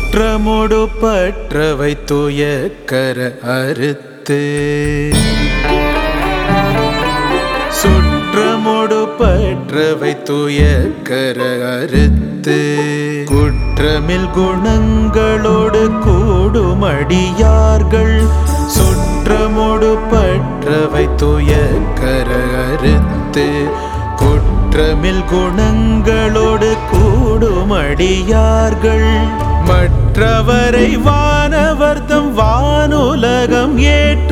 சுற்றமுடு பற்றவை துயக்கர அறுத்து சுற்றமுடு பற்றவை துயக்கர அறுத்து குற்றமில் குணங்களோடு கூடுமடியார்கள் சுற்றமுடு பற்றவை துயக்கர அறுத்து குற்றமில் குணங்களோடு கூடுமடியார்கள் மற்றவரை வானவர்தம் வானுலகம் ஏற்ற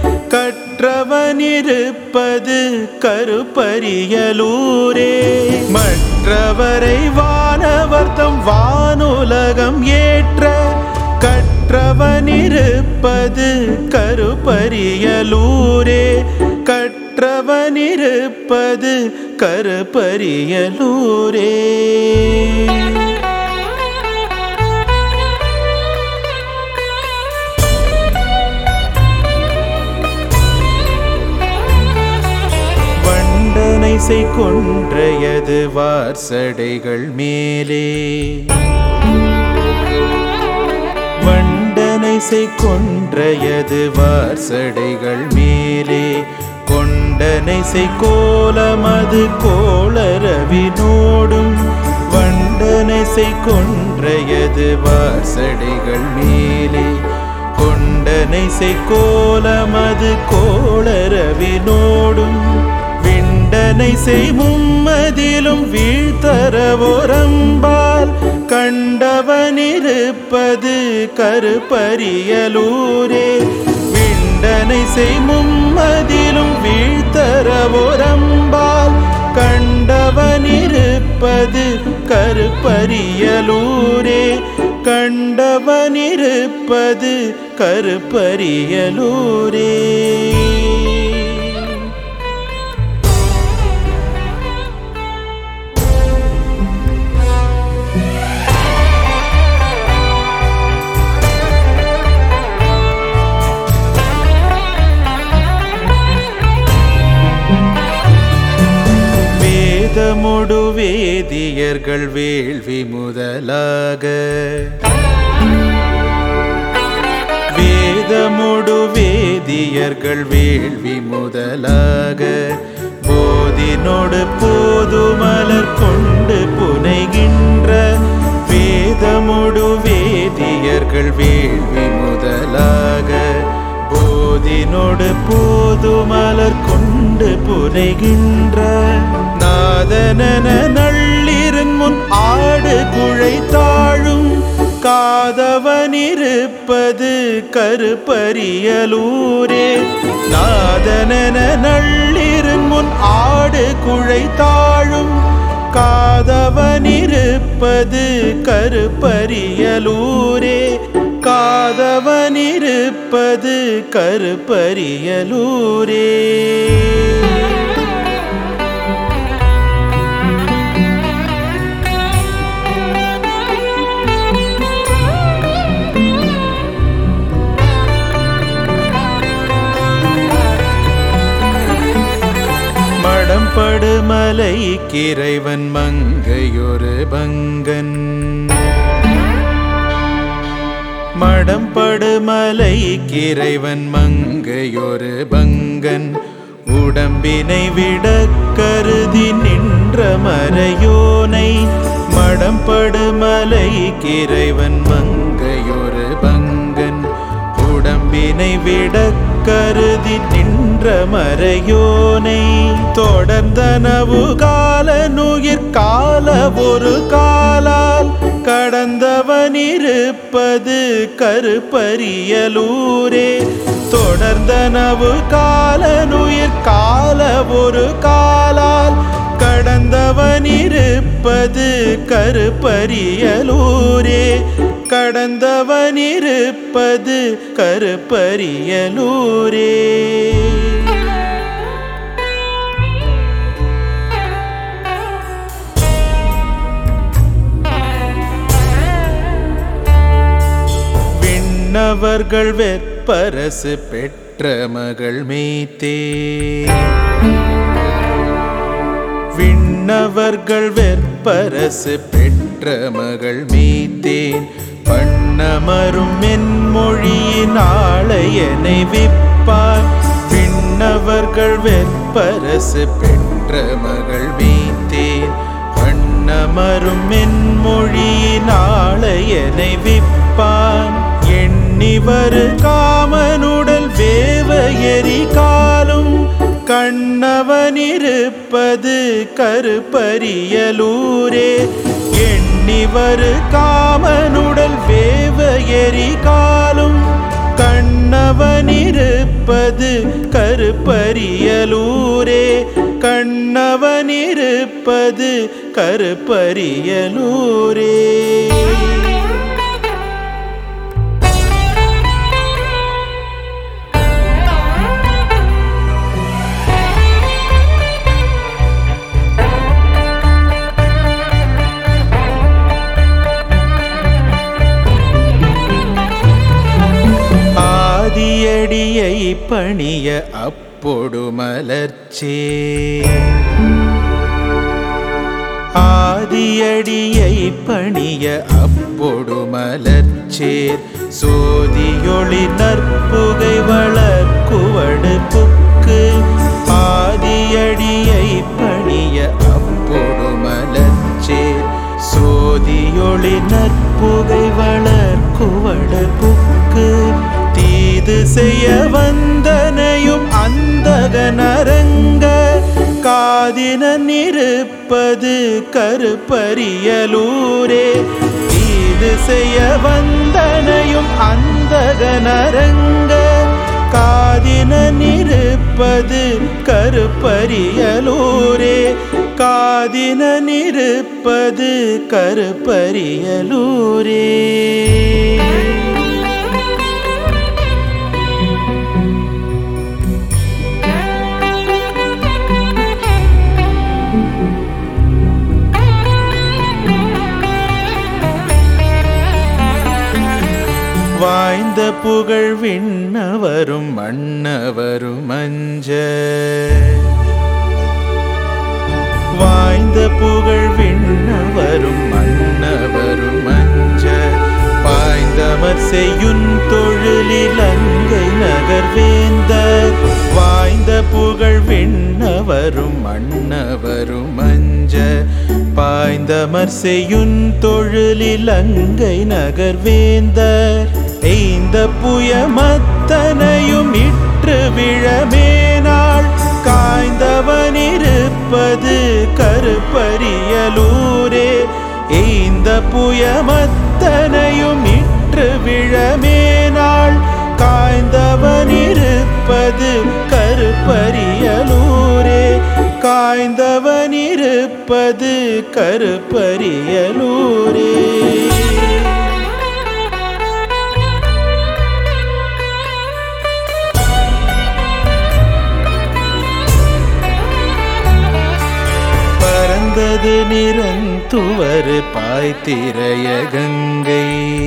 கற்றவனிருப்பது கருப்பரியலூரே மற்றவரை வானவர்தம் வானுலகம் ஏற்ற கற்றவனிருப்பது கருப்பரியலூரே கற்றவனிருப்பது கருப்பரியலூரே வண்டனை செய் கொன்றையது வார்சடைகள் மேலே வண்டனை செய் கொன்றையது வார்சடைகள் மேலே கொண்டனை செய் கோலமது கோளரவினோடும் வண்டனை செய் கொன்றையது வார்சடைகள் மேலே கொண்டனை செய் கோலமது கோளரவினோடும் விண்டனை செய் மும்மதிலும் வீழ்த்தரவோரம்பால் கண்டவனிருப்பது கருப்பரியலூரே விண்டனை செய் மும்மதிலும் வீழ்த்தரவோரம்பால் கண்டவனிருப்பது கருப்பரியலூரே கண்டவனிருப்பது கருப்பரியலூரே வேதமுடு வேதியர்கள் வேள்வி முதலாக வேதமுடு வேதியர்கள் வேள்வி முதலாக போதினோடு போதுமலர் கொண்டு புனைகின்ற வேதமுடு வேதியர்கள் வேள்வி முதலாக போதினோடு போதுமலர் கொண்டு புனைகின்ற நாதனன நள்ளிருன் முன் ஆடு குழை தாழும் காதவனிருப்பது கருப்பரியலூரே நாதனன நள்ளிருன் முன் ஆடு குழை தாழும் காதவனிருப்பது கருப்பரியலூரே காதவனிருப்பது கருப்பரியலூரே மடம்படுமலை கிரைவன் மங்கையொரு பங்கன் மடம்படுமலை கிரைவன் மங்கையொரு பங்கன் உடம்பினை விட கருதி நின்ற மறையோனை மடம்படுமலை கிரைவன் மங்கையொரு பங்கன் உடம்பினை விட கருதி நின்ற மறையோனை தொடர்ந்தனவு கால நுயிர் கால ஒரு காலால் கடந்தவனிருப்பது கருப்பரியலூரே தொடர்ந்தனவு கால நுயிர் கால ஒரு காலால் கடந்தவனிருப்பது கருப்பரியலூரே கடந்தவனிருப்பது கருப்பரியலூரே விண்ணவர்கள் வெற்பரசு பெற்ற மகள் மேய்த்தே விண்ணவர்கள் வெற்பரசு பெற்ற மகள் மீத்தேன் பண்ண வண்ணமரும் மென்மொழியின் ஆளையனை விப்பான் விண்ணவர்கள் வெற்பரசு பெற்ற மகள் மீத்தேன் வண்ணமரும் மென்மொழியின் ஆளையனை விப்பான் எண்ணிவரு காமனுடல் வேவ எரி காலும் கண்ணவனிருப்பது கருப்பரியலூரே எண்ணிவரு காமனுடல் வேவ எரி காலும் கண்ணவனிருப்பது கருப்பரியலூரே கண்ணவனிருப்பது கருப்பரியலூரே ஆதியடியை பணிய அப்பொடு மலர்ச்சே ஆதியடியை பணிய அப்பொடு மலர்ச்சேர் சோதியொளி நற்புகை வளர்க்குவடு புக்கு ஆதியடியை பணிய அப்பொடு மலர்ச்சேர் சோதியொளி நற்புகை வளர்க்குவடு புக்கு தீது செய்ய வந்தனையும் அந்தக நரங்க காதினன் இருப்பது கருப்பரியலூரே தீது செய்ய வந்தனையும் அந்தக நரங்க காதினன் இருப்பது கருப்பரியலூரே காதினன் இருப்பது கருப்பரியலூரே வாய்ந்த புகழ் விண்ணவரும் மன்னவரும் அஞ்ச வாய்ந்த புகழ் விண்ணவரும் மன்னவரும் அஞ்ச பாய்ந்தமர் செய்யுன் தொழிலில் அங்கை நகர்வேந்தர் வாய்ந்த புகழ் விண்ணவரும் மன்னவரும் அஞ்ச பாய்ந்தமர் செய்யுன் தொழிலில் அங்கை நகர்வேந்தர் எய்ந்த புயமத்தனையும் இற்று விழமேனாள் காய்ந்தவனிருப்பது கருப்பரியலூரே எய்ந்த புயமத்தனையும் இற்று விழமேனாள் காய்ந்தவனிருப்பது கருப்பரியலூரே காய்ந்தவனிருப்பது கருப்பரியலூரே பறந்தது நிறந்துவர் பாய்த்திரைய கங்கை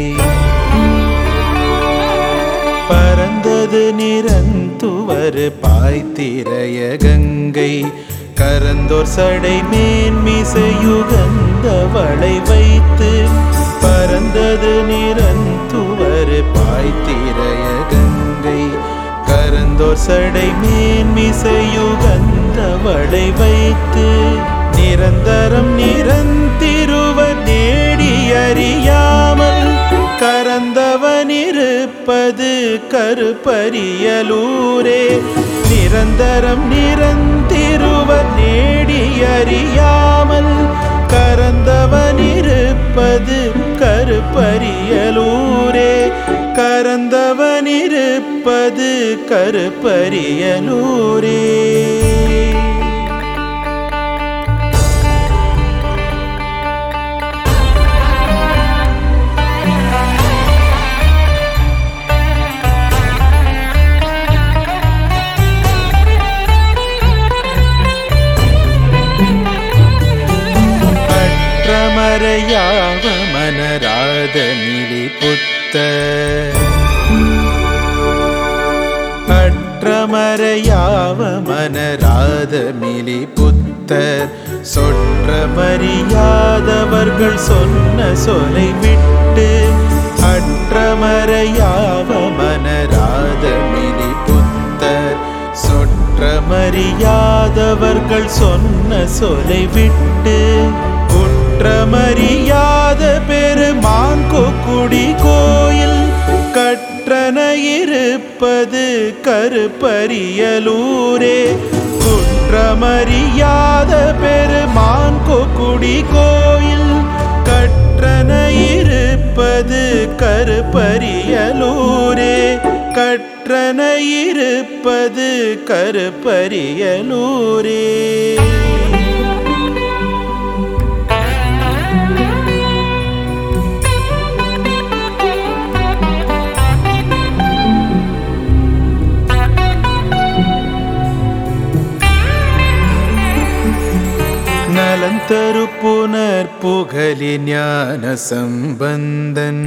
பறந்தது நிறந்துவர் பாய்த்திரைய கங்கை கரந்தோர் சடை மேன்மிசையுகந்த வளை வைத்து பறந்தது நிறந்துவர் பாய்த்திரைய கங்கை கரந்தோர் சடை மேன்மிசையுகந்த வளை வைத்து நிரந்தரம் நிரந்திருவர் நேடி அறியாமல் கரந்தவனிருப்பது கருப்பரியலூரே நிரந்தரம் நிரந்திருவர் நேடி அறியாமல் கரந்தவனிருப்பது கருப்பரியலூரே கரந்தவனிருப்பது கருப்பரியலூரே அற்றமறையாவ மனராத நிலி புத்த அற்றமறையாவ மனராத மிலி புத்தர் சொற்றமறியாதவர்கள் சொன்ன சொலை விட்டு அற்ற சுற்றமறையாவ மனராதமிலி புத்தர் சொற்றமறியாதவர்கள் சொன்ன சொலை விட்டு குற்றமறியாத பெருமான்கோ குடி கோயில் கற்றன இருப்பது கருப்பரியலூரே குற்றமறியாத பெருமான்கோ குடி கோயில் கற்றன இருப்பது கருப்பரியலூரே கற்றன இருப்பது கருப்பரியலூரே நலந்தரு புனர் புகழி ஞான சம்பந்தன்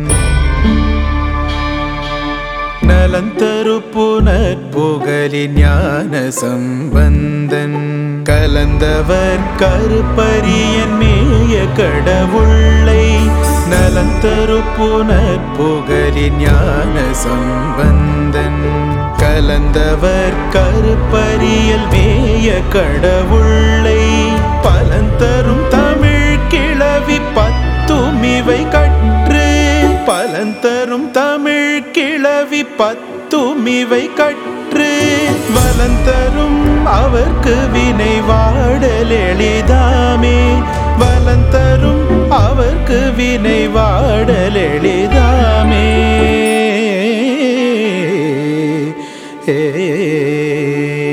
நலந்தரு புனர் புகழி ஞான சம்பந்தன் கலந்தவர் கருப்பரியன் மேய கடவுளை நலந்தரு புனர் புகழி ஞான சம்பந்தன் கலந்தவர் கருப்பரியல் மேய கடவுளை பலந்தரும் தமிழ் கிளவி பத்தும் இவை கற்று பலந்தரும் தமிழ் கிளவி பத்தும் இவை கற்று வலந்தரும் அவர்க்கு வினை வாடல் எளிதாமே வலந்தரும் அவர்க்கு வினை வாடல் எளிதாமே ஏ